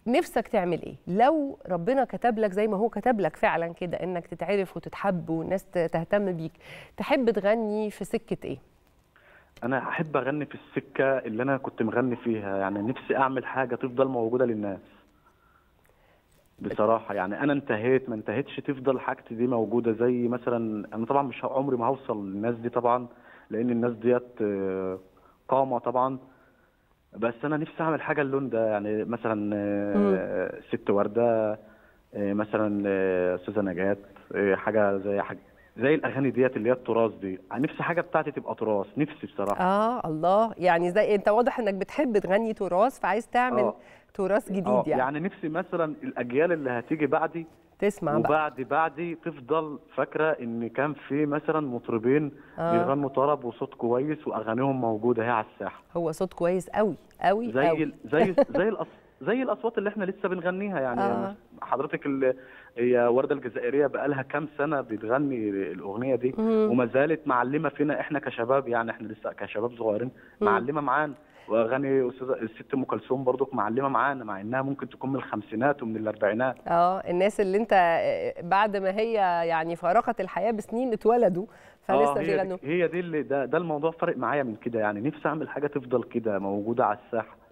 نفسك تعمل ايه لو ربنا كتب لك زي ما هو كتب لك فعلا كده انك تتعرف وتتحب والناس ت- تهتم بيك تحب تغني في سكه ايه انا احب اغني في السكه اللي انا كنت مغني فيها يعني نفسي اعمل حاجه تفضل موجوده للناس بصراحه يعني انا انتهيت ما انتهيتش تفضل حاجتي دي موجوده زي مثلا انا طبعا مش ه- عمري ما هوصل للناس دي طبعا لان الناس ديت آه، قامه طبعا بس انا نفسي اعمل حاجه اللون ده يعني مثلا آه، ست ورده آه، مثلا آه، استاذه نجاة آه، حاجه زي حاجه زي الاغاني ديت اللي هي التراث دي أنا نفسي حاجه بتاعتي تبقى تراث نفسي بصراحه اه الله يعني زي انت واضح انك بتحب تغني تراث فعايز تعمل آه. تراث جديد آه، يعني, يعني نفسي مثلا الاجيال اللي هتيجي بعدي تسمع بقى وبعد بعدي تفضل فاكره ان كان في مثلا مطربين آه. بيغنوا طرب وصوت كويس واغانيهم موجوده هي على الساحه هو صوت كويس قوي قوي زي قوي ال- زي زي الأص... زي الاصوات اللي احنا لسه بنغنيها يعني آه. حضرتك ال... هي ورده الجزائريه بقالها كام سنه بتغني الاغنيه دي مم. وما زالت معلمه فينا احنا كشباب يعني احنا لسه كشباب صغيرين معلمه معانا واغاني استاذه الست ام كلثوم برضك معلمه معانا مع انها ممكن تكون من الخمسينات ومن الاربعينات اه الناس اللي انت آه، بعد ما هي يعني فارقت الحياه بسنين اتولدوا فلسه آه، هي بيغنوا دي هي دي اللي ده, ده الموضوع فرق معايا من كده يعني نفسي اعمل حاجه تفضل كده موجوده على الساحه